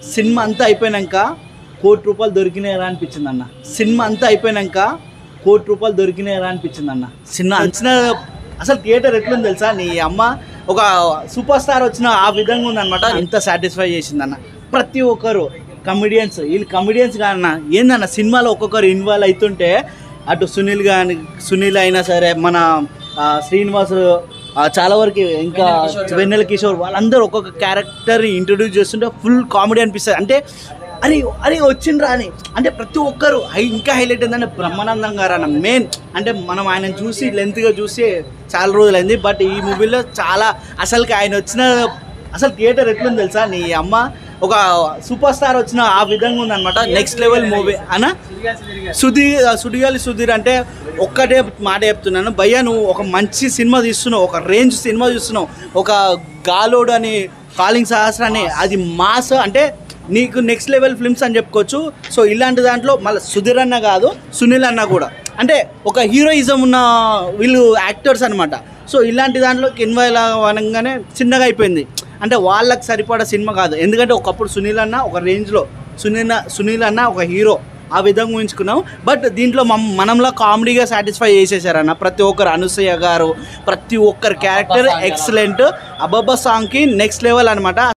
cinema అంతా అయిపోయినాక కోటి రూపాయలు దొరికినాయరా అనిపించింది అన్న సినిమా అంతా అయిపోయినాక కోటి రూపాయలు దొరికినాయరా అనిపించింది అన్న సినిమా అంచనా అసలు థియేటర్ ఎట్లుంది తెలుసా నీ అమ్మ ఒక సూపర్ స్టార్ వచ్చిన ఆ విధంగా ఉందన్నమాట ఎంత సాటిస్ఫై చేసిందన్న ప్రతి ఒక్కరు కమిడియన్స్ వీళ్ళు కమిడియన్స్ కాదన్న ఏందన్న సినిమాలో ఒక్కొక్కరు ఇన్వాల్వ్ అవుతుంటే అటు సునీల్ కానీ సునీల్ అయినా సరే మన ఆ, శ్రీనివాస్ ఆ, చాలా వరకు ఇంకా వెన్నెల కిషోర్ వాళ్ళందరూ ఒక్కొక్క క్యారెక్టర్ ఇంట్రొడ్యూస్ చేస్తుంటే ఫుల్ కామెడీ అనిపిస్తుంది అంటే అరే అరే వచ్చిండ్రా అని అంటే ప్రతి ఒక్కరు హై ఇంకా హైలైట్ ఏంటంటే బ్రహ్మానందం గారు అన్న మెయిన్ అంటే మనం ఆయన చూసి లెంత్గా చూసి చాలా రోజులైంది బట్ ఈ మూవీలో చాలా అసలుకి ఆయన వచ్చిన అసలు థియేటర్ ఎట్లుంది తెలుసా నీ అమ్మ ఒక సూపర్ స్టార్ వచ్చిన ఆ విధంగా ఉందన్నమాట నెక్స్ట్ లెవెల్ మూవీ అన్న సుధీర్ సుడిగాలి సుధీర్ అంటే ఒక్కటే మాట చెప్తున్నాను భయ్యా నువ్వు ఒక మంచి సినిమా తీస్తున్నావు ఒక రేంజ్ సినిమా చూస్తున్నావు ఒక గాలోడు అని కాలింగ్ సహస్ర అని అది మాస్ అంటే నీకు నెక్స్ట్ లెవెల్ ఫిల్మ్స్ అని చెప్పుకోవచ్చు సో ఇలాంటి దాంట్లో మళ్ళీ సుధీర్ అన్న కాదు సునీల్ అన్న కూడా అంటే ఒక హీరోయిజం ఉన్న వీళ్ళు యాక్టర్స్ అనమాట సో ఇలాంటి దాంట్లోకి ఇన్వాల్వ్ అనగానే చిన్నగా అయిపోయింది అంటే వాళ్ళకి సరిపడా సినిమా కాదు ఎందుకంటే ఒకప్పుడు సునీల్ అన్న ఒక రేంజ్లో సునీల్ సునీల్ అన్న ఒక హీరో ఆ విధంగా ఊహించుకున్నాం బట్ దీంట్లో మమ్ మనంలో కామెడీగా సాటిస్ఫై చేసేసారన్న ప్రతి ఒక్కరు అనసూయ గారు ప్రతి ఒక్కరి క్యారెక్టర్ ఎక్సలెంట్ అబ్బబ్బా సాంగ్కి నెక్స్ట్ లెవెల్ అనమాట